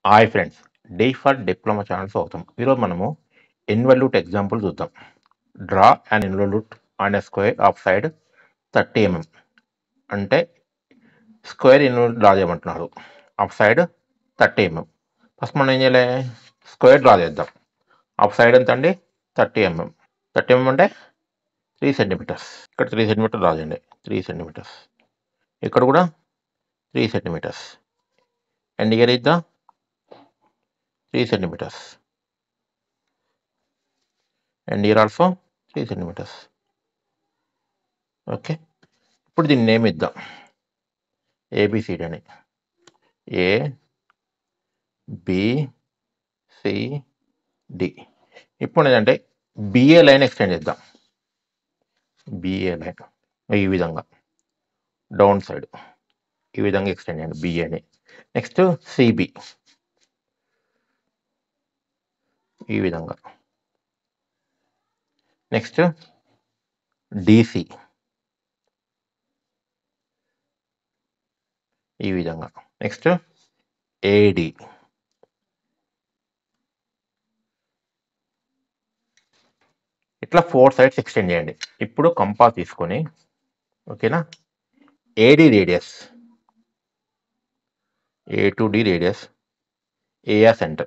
hi friends day for diploma channel స్వాగతం ఈరోజు మనము ఇన్వల్యూట్ ఎగ్జాంపుల్ చూద్దాం draw and involute on a square of side thirty mm అంటే square involute draw చేయమంటున్నారు of side thirty mm first మనం ఏం చేయాలి స్క్వేర్ డ్రా చేద్దాం ఆఫ్ సైడ్ ఎంత అండి థర్టీ ఎంఎం థర్టీ ఎంఎం అంటే త్రీ సెంటీమీటర్స్ ఇక్కడ త్రీ సెంటీమీటర్ డ్రా చేయండి త్రీ సెంటీమీటర్స్ ఇక్కడ కూడా త్రీ సెంటీమీటర్స్ అండ్ ఇయర్ ఇద్దాం three centimetres and here also three centimetres okay ఇప్పుడు దీన్ని నేమ్ ఇద్దాం ఏబిసిడి అని ఏ బి సి డి ఇప్పుడు ఏంటంటే బిఏ లైన్ ఎక్స్టెండ్ చేద్దాం బిఏ లైన్ ఈ విధంగా డౌన్ సైడ్ ఈ విధంగా ఎక్స్టెండ్ చేయండి బిఏని నెక్స్ట్ సిబి ఈ విధంగా నెక్స్ట్ డిసి ఈ విధంగా నెక్స్ట్ ఏడి ఇట్లా ఫోర్ సైడ్స్ ఎక్స్టెండ్ చేయండి ఇప్పుడు కంపాస్ తీసుకొని ఓకేనా AD radius A to D radius AR centre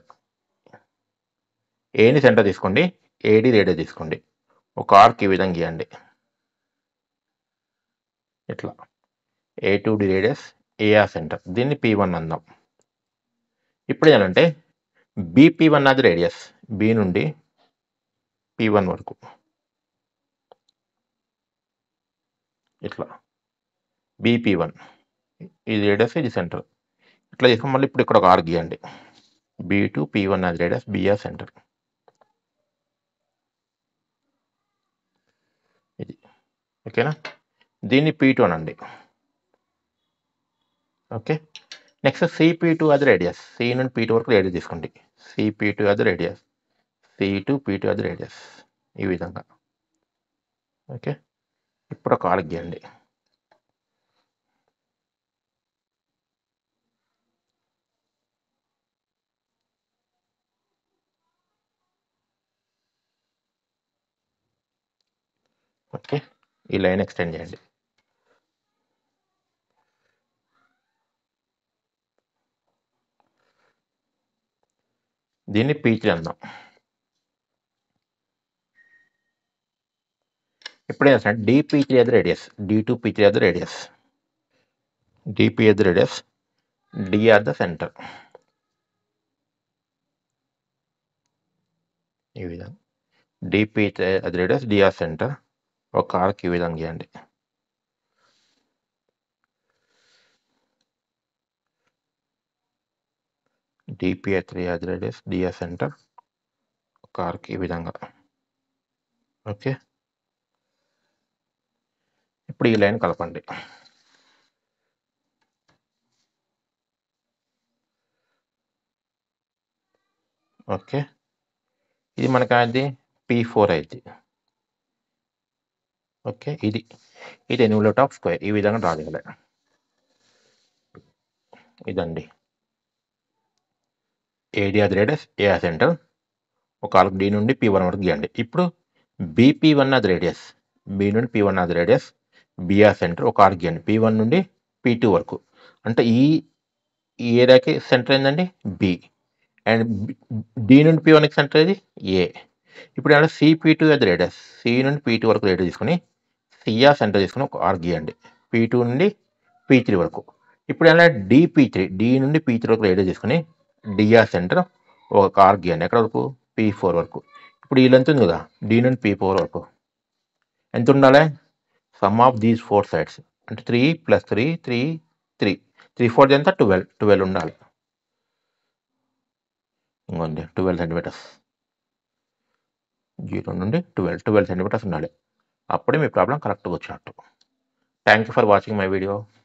ఏని సెంటర్ తీసుకోండి ఏడి రేడియస్ తీసుకోండి ఒక ఆర్క్ ఈ విధంగా గీయండి ఇట్లా A to D radius AR centre దీన్ని పి వన్ అందాం ఇప్పుడు ఏంటంటే బీపీ వన్ అది రేడియస్ బి నుండి పి వన్ వరకు ఇట్లా బీపీ వన్ ఇది రేడియస్ ఇది సెంటర్ ఇట్లా చేసుకుని మళ్ళీ ఇప్పుడు ఇక్కడ ఒక ఆర్ గీయండి బీ టు పీ వన్ అది రేడియస్ బిఆర్ సెంటర్ ఇది ఓకేనా దీన్ని పీ టూ అనండి ఓకే నెక్స్ట్ సిపీ టూ అది రేడియస్ సి నుండి పీ టూ వరకు రేడియస్ తీసుకోండి సిపీ టూ అది radius C to P two అది రేడియస్ ఈ విధంగా ఓకే ఇప్పుడు ఒక ఆర్క్ గీయండి ఓకే ఈ లైన్ ఎక్స్టెండ్ చేయండి దీన్ని పీచ్ అందాం ఇప్పుడు ఏం చేస్తాను డిపీ త్రీ అది radius D to P three అది రేడియస్ డిపి అది రేడియస్ డిఆర్ ద సెంటర్ ఈ విధంగా డిపి అది రేడియస్ డిఆర్ సెంటర్ ఒక ఆర్క్ ఈ విధంగా గీయండి డిపిఏ త్రీ అది రేడియస్ డిఆర్ సెంటర్ ఒక ఆర్క్ ఈ విధంగా ఓకే ఇప్పుడు ఈ లైన్ కలపండి ఓకే ఇది మనకి అది పీ ఫోర్ అయితే ఓకే ఇది ఇది ఎన్యూలెట్ ఆఫ్ స్క్వేర్ ఈ విధంగా డ్రా చేయాలి ఇదండి ఏడి అది రేడియస్ ఏఆర్ సెంటర్ ఒక ఆల్క్ డి నుండి పీ వన్ వరకు గీయండి ఇప్పుడు బీపీ వన్ అది రేడియస్ బి నుండి పీ వన్ అది రేడియస్ బిఆర్ సెంటర్ ఒక ఆర్క్ గీయండి పీ వన్ నుండి పీ టూ వరకు అంటే ఈ ఈ ఏరియాకి సెంటర్ ఏంటండి బి అండ్ డి నుండి పీ వన్కి సెంటర్ ఏది ఏ ఇప్పుడు ఏంటంటే సిపీ టూ అది రేడియస్ సి నుండి పీ టూ వరకు రేడియస్ తీసుకొని సిఆర్ సెంటర్ తీసుకుని ఒక ఆర్క్ గీయండి పీ టూ నుండి పీ త్రీ వరకు ఇప్పుడు ఏంటంటే డిపీ త్రీ డి నుండి పీ త్రీ వరకు రేడియస్ తీసుకుని డిఆర్ సెంటర్ ఒక ఆర్క్ గీయండి ఎక్కడ వరకు పీ ఫోర్ వరకు ఇప్పుడు ఈ లెంత్ ఉంది కదా డి నుండి పీ ఫోర్ వరకు ఎంత ఉండాలి sum of these four sides అంటే three plus three three three three four ఎంత ట్వెల్వ్ ట్వెల్వ్ ఉండాలి ఇంకోండి ట్వెల్వ్ సెంటీమీటర్స్ జీరో నుండి ట్వెల్వ్ ట్వెల్వ్ సెంటీమీటర్స్ ఉండాలి అప్పుడే మీ ప్రాబ్లం కరెక్ట్గా వచ్చినట్టు thank you for watching my video